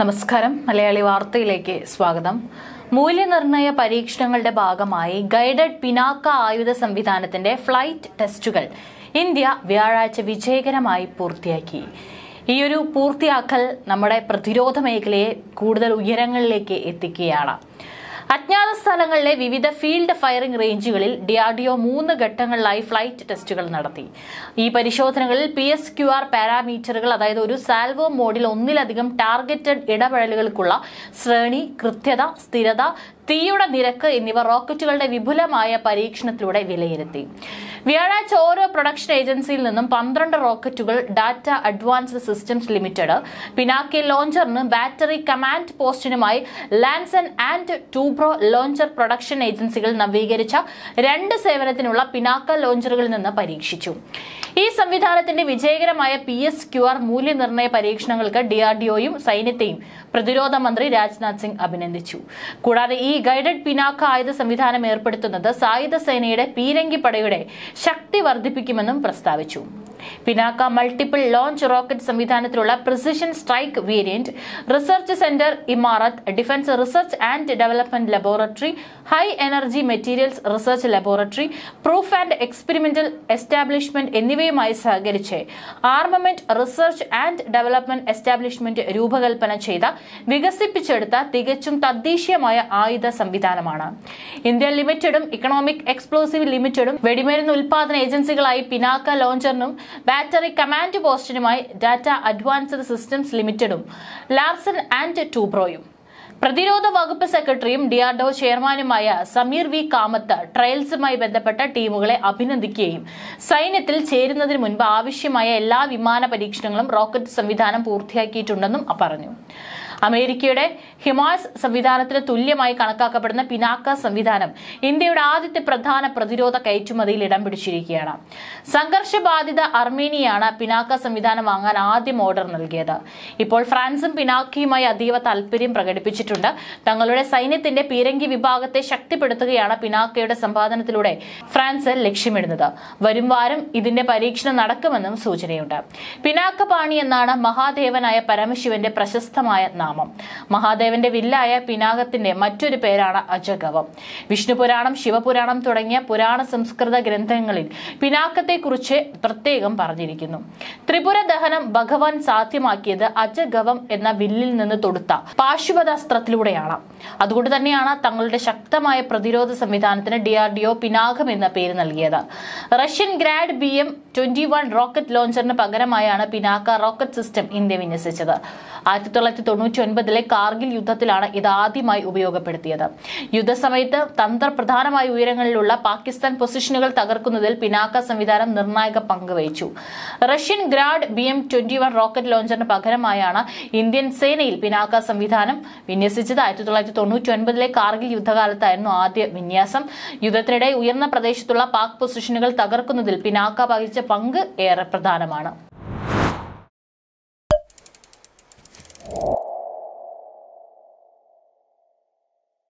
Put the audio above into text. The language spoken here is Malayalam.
നമസ്കാരം മലയാളി വാർത്തയിലേക്ക് സ്വാഗതം മൂല്യനിർണയ പരീക്ഷണങ്ങളുടെ ഭാഗമായി ഗൈഡഡ് പിനാക്ക ആയുധ സംവിധാനത്തിന്റെ ഫ്ലൈറ്റ് ടെസ്റ്റുകൾ ഇന്ത്യ വ്യാഴാഴ്ച വിജയകരമായി പൂർത്തിയാക്കി ഈയൊരു പൂർത്തിയാക്കൽ നമ്മുടെ പ്രതിരോധ മേഖലയെ കൂടുതൽ ഉയരങ്ങളിലേക്ക് എത്തിക്കുകയാണ് അജ്ഞാത സ്ഥലങ്ങളിലെ വിവിധ ഫീൽഡ് ഫയറിംഗ് റേഞ്ചുകളിൽ ഡിആർഡിഒ മൂന്ന് ഘട്ടങ്ങളിലായി ഫ്ലൈറ്റ് ടെസ്റ്റുകൾ നടത്തി ഈ പരിശോധനകളിൽ പി എസ് ക്യു ആർ പാരാമീറ്ററുകൾ അതായത് ഒരു സാൽവോ മോഡിൽ ഒന്നിലധികം ടാർഗറ്റഡ് ഇടപെടലുകൾക്കുള്ള ശ്രേണി കൃത്യത സ്ഥിരത തീയുടെ നിരക്ക് എന്നിവ റോക്കറ്റുകളുടെ വിപുലമായ പരീക്ഷണത്തിലൂടെ വിലയിരുത്തി വ്യാഴാഴ്ച ഓരോ പ്രൊഡക്ഷൻ ഏജൻസിയിൽ നിന്നും പന്ത്രണ്ട് റോക്കറ്റുകൾ ഡാറ്റ അഡ്വാൻസ്ഡ് സിസ്റ്റംസ് ലിമിറ്റഡ് പിനാക്കി ലോഞ്ചറിന് ബാറ്ററി കമാൻഡ് പോസ്റ്റിനുമായി Larsen and Toubro launcher production ഏജൻസികൾ നവീകരിച്ച രണ്ട് സേവനത്തിനുള്ള പിനാക്ക ലോഞ്ചറുകളിൽ നിന്ന് പരീക്ഷിച്ചു ഈ സംവിധാനത്തിന്റെ വിജയകരമായ പി എസ് ക്യു ആർ മൂല്യനിർണ്ണയ പരീക്ഷണങ്ങൾക്ക് ഡിആർഡിഒയും സൈന്യത്തെയും പ്രതിരോധ മന്ത്രി രാജ്നാഥ് സിംഗ് അഭിനന്ദിച്ചു കൂടാതെ ഈ ഗൈഡഡ് പിനാക്ക ആയുധ സംവിധാനം ഏർപ്പെടുത്തുന്നത് സായുധ സേനയുടെ പീരങ്കി പടയുടെ ശക്തി വർദ്ധിപ്പിക്കുമെന്നും പ്രസ്താവിച്ചു പിനാക്ക മൾട്ടിപ്പിൾ ലോഞ്ച് റോക്കറ്റ് സംവിധാനത്തിലുള്ള precision strike variant research centre Imarat defence research and development laboratory high energy materials research laboratory proof and experimental establishment എന്നിവയുമായി സഹകരിച്ച് armament research and development establishment രൂപകൽപ്പന ചെയ്ത വികസിപ്പിച്ചെടുത്ത തികച്ചും തദ്ദേശീയമായ ആയുധ സംവിധാനമാണ് ഇന്ത്യ ലിമിറ്റഡും ഇക്കണോമിക് എക്സ്പ്ലോസീവ് ലിമിറ്റഡും വെടിമരുന്ന് ഉൽപാദന ഏജൻസികളായി പിനാക്ക ലോഞ്ചറിനും ബാറ്ററി കമാൻഡ് പോസ്റ്റിനുമായി ഡാറ്റ അഡ്വാൻസ്ഡ് സിസ്റ്റംസ് ലിമിറ്റഡും ലാർസൺ ആൻഡ് ടൂബ്രോയും പ്രതിരോധ വകുപ്പ് സെക്രട്ടറിയും ഡിആർഡോ ചെയർമാനുമായ സമീർ വി കാമത്ത് ട്രയൽസുമായി ബന്ധപ്പെട്ട ടീമുകളെ അഭിനന്ദിക്കുകയും സൈന്യത്തിൽ ചേരുന്നതിന് മുൻപ് ആവശ്യമായ എല്ലാ വിമാന പരീക്ഷണങ്ങളും റോക്കറ്റ് സംവിധാനം പൂർത്തിയാക്കിയിട്ടുണ്ടെന്നും പറഞ്ഞു അമേരിക്കയുടെ ഹിമാസ് സംവിധാനത്തിന് തുല്യമായി കണക്കാക്കപ്പെടുന്ന പിനാക്ക സംവിധാനം ഇന്ത്യയുടെ ആദ്യത്തെ പ്രധാന പ്രതിരോധ കയറ്റുമതിയിൽ ഇടം പിടിച്ചിരിക്കുകയാണ് സംഘർഷബാധിത അർമേനിയയാണ് പിനാക്ക സംവിധാനം വാങ്ങാൻ ആദ്യം ഓർഡർ നൽകിയത് ഇപ്പോൾ ഫ്രാൻസും പിനാക്കയുമായി അതീവ താൽപര്യം പ്രകടിപ്പിച്ചിട്ടുണ്ട് തങ്ങളുടെ സൈന്യത്തിന്റെ പീരങ്കി വിഭാഗത്തെ ശക്തിപ്പെടുത്തുകയാണ് പിനാക്കയുടെ സമ്പാദനത്തിലൂടെ ഫ്രാൻസ് ലക്ഷ്യമിടുന്നത് വരും വാരം ഇതിന്റെ പരീക്ഷണം നടക്കുമെന്നും സൂചനയുണ്ട് പിനാക്ക പാണി എന്നാണ് മഹാദേവനായ പരമശിവന്റെ പ്രശസ്തമായ നാമം മഹാദേവന്റെ വില്ലായ പിനാകത്തിന്റെ മറ്റൊരു പേരാണ് അജഗവം വിഷ്ണു പുരാണം ശിവപുരാണം തുടങ്ങിയ പുരാണ സംസ്കൃത ഗ്രന്ഥങ്ങളിൽ പിനാക്കത്തെക്കുറിച്ച് പ്രത്യേകം പറഞ്ഞിരിക്കുന്നു ത്രിപുര ദഹനം ഭഗവാൻ സാധ്യമാക്കിയത് അജഗവം എന്ന വില്ലിൽ നിന്ന് തൊടുത്ത പാശുപതാസ്ത്രത്തിലൂടെയാണ് അതുകൊണ്ട് തന്നെയാണ് തങ്ങളുടെ ശക്തമായ പ്രതിരോധ സംവിധാനത്തിന് ഡിആർഡിഒ പിനാകം എന്ന പേര് നൽകിയത് Russian Grad B M twenty one rocket ലോഞ്ചറിന് പകരമായാണ് പിനാക്ക റോക്കറ്റ് സിസ്റ്റം ഇന്ത്യ വിന്യസിച്ചത് ആയിരത്തി തൊള്ളായിരത്തി തൊണ്ണൂറ്റി ഒൻപതിലെ കാർഗിൽ യുദ്ധത്തിലാണ് ഇത് ആദ്യമായി ഉപയോഗപ്പെടുത്തിയത് യുദ്ധസമയത്ത് തന്ത്രപ്രധാനമായ ഉയരങ്ങളിലുള്ള പാകിസ്ഥാൻ പൊസിഷനുകൾ തകർക്കുന്നതിൽ പിനാക്ക സംവിധാനം നിർണായക പങ്ക് വഹിച്ചു Russian Grad B M twenty one rocket ലോഞ്ചറിന് പകരമായാണ് ഇന്ത്യൻ സേനയിൽ പിനാക്ക സംവിധാനം വിന്യസിച്ചത് ആയിരത്തി തൊള്ളായിരത്തി തൊണ്ണൂറ്റി ഒൻപതിലെ കാർഗിൽ യുദ്ധകാലത്തായിരുന്നു ആദ്യ വിന്യാസം യുദ്ധത്തിനിടെ ഉയർന്ന പ്രദേശത്തുള്ള പാക് പൊസിഷനുകൾ തകർക്കുന്നതിൽ പിനാക്ക വഹിച്ച പങ്ക് ഏറെ പ്രധാനമാണ്